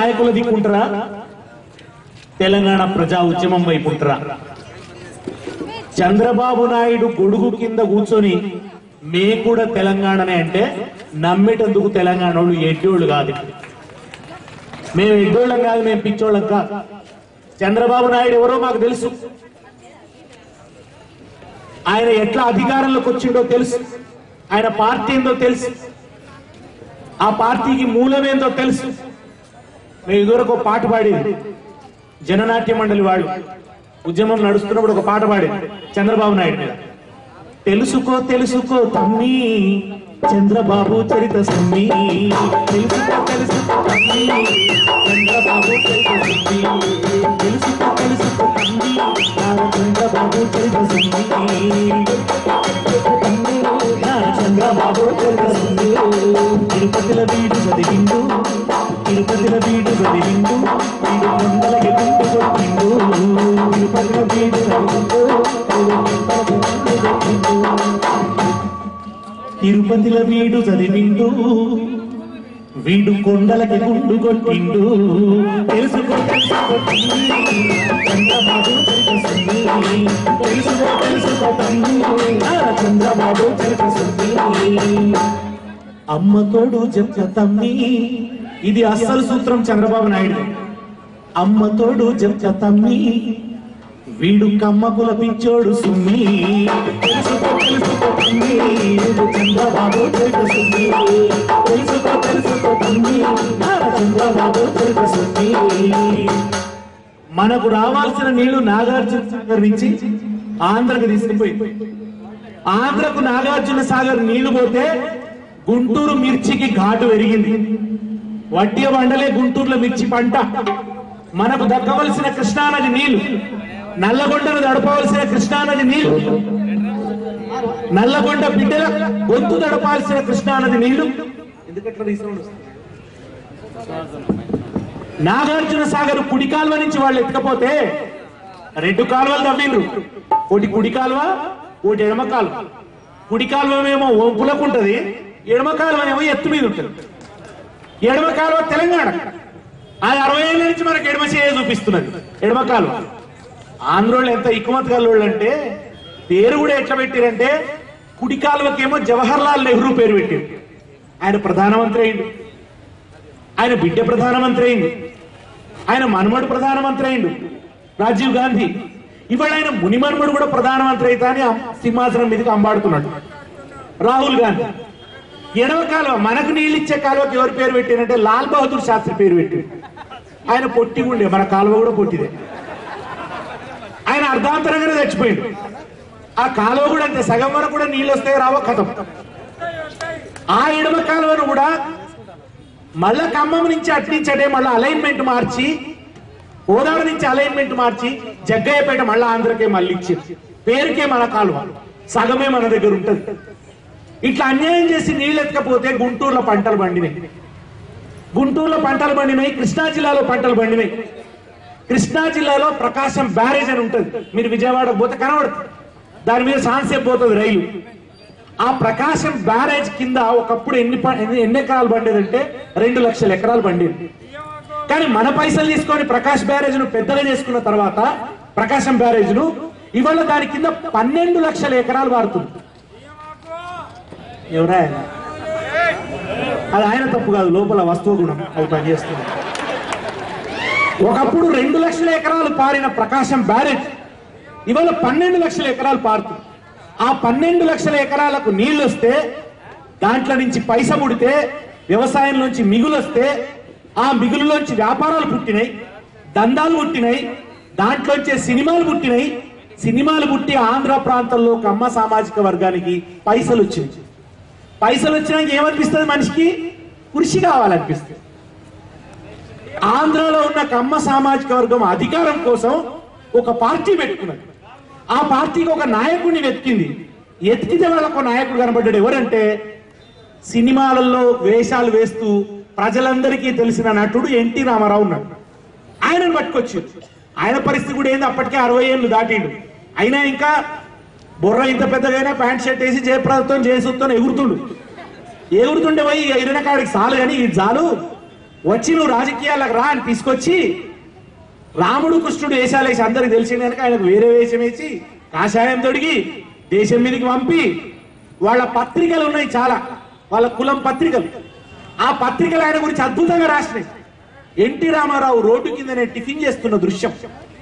నాయకుల దిక్కుంటారా తెలంగాణ ప్రజా ఉద్యమం వైపు ఉంటారా చంద్రబాబు నాయుడు గొడుగు కింద కూర్చొని మే కూడా తెలంగాణనే అంటే నమ్మేటందుకు తెలంగాణ వాళ్ళు ఎడ్డోళ్ళు కాదు మేము ఎడ్డోళ్ళం కాదు మేము పిచ్చోళ్ళం కాదు చంద్రబాబు నాయుడు ఎవరో మాకు తెలుసు ఆయన ఎట్లా అధికారంలోకి వచ్చిండో తెలుసు ఆయన పార్టీ ఏందో తెలుసు ఆ పార్టీకి మూలమేందో తెలుసు మేము ఇదివరకు ఒక పాట పాడేది జననాట్య మండలి వాడు ఉద్యమం నడుస్తున్నప్పుడు ఒక పాట పాడేది చంద్రబాబు నాయుడు మీద తెలుసుకో తెలుసుకో తమ్మి చంద్రబాబు చరిత సమ్మి తెలుసుకో తెలుసుకో తమ్మి చంద్రబాబు చరిత సమ్మి తెలుసుకో తెలుసుకో తమ్మి నారా చంద్రబాబు చరిత సమ్మి తమ్మి నారా చంద్రబాబు చరిత సమ్మి తిరుపతిల వీడు చదివిండు తిరుపతిల వీడు చదివిండు వీడు కొండలకి గుండు కొట్టిండు తిరుపతిల వీడు చదివిండు వీడు కొండలకి గుండు కొట్టిండు తిరుపతిల వీడు చదివిండు వీడు కొండలకి గుండు కొట్టిండు తెలుసుకో తెలుసుకో తమ్మి, చంద్రబాబు తెలుసుంది. తెలుసుకో తెలుసుకో తమ్మి, ఆ చంద్రబాబు తెలుసుంది. అమ్మ తోడు చెప్త తమ్మి ఇది అస్సలు సూత్రం చంద్రబాబు నాయుడు అమ్మ తోడు చెప్త తమ్మి వీడు కమ్మకుల పిచ్చోడు సుమ్మి తెలుసుకో తెలుసుకో తమ్మి వీడు చంద్రబాబు తెలుగు సుమ్మి తెలుసుకో తెలుసుకో తమ్మి ఆ చంద్రబాబు తెలుగు సుమ్మి మనకు రావాల్సిన నీళ్లు నాగార్జున సాగర్ నుంచి ఆంధ్రకు తీసుకుపోయి ఆంధ్రకు నాగార్జున సాగర్ నీళ్లు పోతే గుంటూరు మిర్చికి ఘాటు పెరిగింది వడ్డీ వండలే గుంటూరులో మిర్చి పంట మనకు దక్కవలసిన కృష్ణానది నీళ్లు నల్లగొండను దడపవలసిన కృష్ణానది నీళ్లు నల్లగొండ బిడ్డల గొంతు దడపాల్సిన కృష్ణానది నీళ్లు ఎందుకట్లా రీసౌండ్ వస్తుంది? నాగార్జున సాగర్ కుడి కాలువ నుంచి వాళ్ళు ఎత్తుకపోతే రెండు కాలువలు తవ్విండ్రు ఒకటి కుడి కాలువ ఒకటి ఎడమ కాలువ కుడి కాలువ ఏమో వంపులకు ఉంటది ఎడమ కాలువ ఏమో ఎత్తు మీద ఉంటుంది ఎడమ కాలువ తెలంగాణ ఆ అరవై ఏళ్ళ నుంచి మనకు ఎడమ చేయ చూపిస్తున్నది ఎడమ కాలువ ఆంధ్రోళ్ళు ఎంత ఇక్కుమత్ కల్లోళ్ళు అంటే పేరు కూడా ఎట్లా పెట్టారంటే కుడి కాలువకేమో జవహర్ లాల్ నెహ్రూ పేరు పెట్టారు ఆయన ప్రధానమంత్రి అయిండు ఆయన బిడ్డ ప్రధానమంత్రి అయింది ఆయన మనమడు ప్రధానమంత్రి అయిండు రాజీవ్ గాంధీ ఇవాళ ఆయన మునిమన్మడు కూడా ప్రధానమంత్రి అయితే అని అం- సింహాసనం మీదకి అంబాడుతున్నాడు రాహుల్ గాంధీ ఎడవ కాలువ మనకు నీళ్ళు ఇచ్చే కాలువకి ఎవరి పేరు పెట్టారంటే లాల్ బహదూర్ శాస్త్రి పేరు పెట్టారు ఆయన పొట్టిగా ఉండే మన కాలువ కూడా పొట్టిదే ఆయన అర్ధాంతరంగానే చచ్చిపోయింది ఆ కాలువ కూడా అంతే సగం వరకు కూడా నీళ్ళు వస్తాయి రావో కథం ఆ ఎడమ కాలువను కూడా మళ్ళా ఖమ్మం నుంచి అటు నుంచి అటే మళ్ళీ అలైన్మెంట్ మార్చి గోదావరి నుంచి అలైన్మెంట్ మార్చి జగ్గయ్యపేట మళ్ళా ఆంధ్రకే మళ్ళీ ఇచ్చింది పేరుకే మన కాలువ సగమే మన దగ్గర ఉంటది ఇట్లా అన్యాయం చేసి నీళ్ళు ఎత్తకపోతే గుంటూరులో పంటలు పండినాయి గుంటూరులో పంటలు పండినాయి కృష్ణా జిల్లాలో పంటలు పండినాయి కృష్ణా జిల్లాలో ప్రకాశం బ్యారేజ్ అని ఉంటుంది మీరు విజయవాడకు పోతే కనబడుతుంది దాని మీద సాన్సేపు పోతుంది రైలు ఆ ప్రకాశం బ్యారేజ్ కింద ఒకప్పుడు ఎన్ని ప- ఎన్ని ఎన్ని ఎకరాలు పండేదంటే రెండు లక్షల ఎకరాలు పండేది కానీ మన పైసలు తీసుకొని ప్రకాశ్ బ్యారేజ్ ను పెద్దగా చేసుకున్న తర్వాత ప్రకాశం బ్యారేజ్ ను ఇవాళ దాని కింద పన్నెండు లక్షల ఎకరాలు వాడుతుంది ఎవరా ఆయన? అది ఆయన తప్పు కాదు లోపల వస్తువు గుణం అవి పనిచేస్తుంది ఒకప్పుడు రెండు లక్షల ఎకరాలు పారిన ప్రకాశం బ్యారేజ్ ఇవాళ పన్నెండు లక్షల ఎకరాలు పారుతుంది ఆ పన్నెండు లక్షల ఎకరాలకు నీళ్లు వస్తే దాంట్లో నుంచి పైస పుడితే వ్యవసాయంలోంచి మిగులు వస్తే ఆ మిగులులోంచి వ్యాపారాలు పుట్టినాయి దందాలు పుట్టినాయి దాంట్లోంచే సినిమాలు పుట్టినాయి సినిమాలు పుట్టి ఆంధ్ర ప్రాంతంలో కమ్మ సామాజిక వర్గానికి పైసలు వచ్చినాయి పైసలు వచ్చినాక ఏమనిపిస్తుంది మనిషికి కృషి కావాలనిపిస్తుంది ఆంధ్రలో ఉన్న కమ్మ సామాజిక వర్గం అధికారం కోసం ఒక పార్టీ పెట్టుకున్నది ఆ పార్టీకి ఒక నాయకుడిని వెతికింది ఎతికితే వాళ్ళకు ఒక నాయకుడు కనబడ్డాడు ఎవరంటే సినిమాలలో వేషాలు వేస్తూ ప్రజలందరికీ తెలిసిన నటుడు ఎన్టీ రామారావు ఉన్నాడు ఆయనను పట్టుకొచ్చారు ఆయన పరిస్థితి కూడా ఏంది అప్పటికే అరవై ఏళ్ళు దాటిండు అయినా ఇంకా బుర్ర ఇంత పెద్దగైనా ప్యాంట్ షర్ట్ వేసి జయప్రదతో జయసుతో ఎగురుతుండు ఎగురుతుండే పోయి ఇరిన కాడికి చాలు కానీ ఈ చాలు వచ్చి నువ్వు రాజకీయాలకు రా అని తీసుకొచ్చి రాముడు కృష్ణుడు వేషాలు వేసి అందరికి తెలిసింది కనుక ఆయనకు వేరే వేషం వేసి కాషాయం తొడిగి దేశం మీదకి పంపి వాళ్ళ పత్రికలు ఉన్నాయి చాలా వాళ్ళ కులం పత్రికలు ఆ పత్రికలు ఆయన గురించి అద్భుతంగా రాసినాయి ఎన్టీ రామారావు రోడ్డు కిందనే టిఫిన్ చేస్తున్న దృశ్యం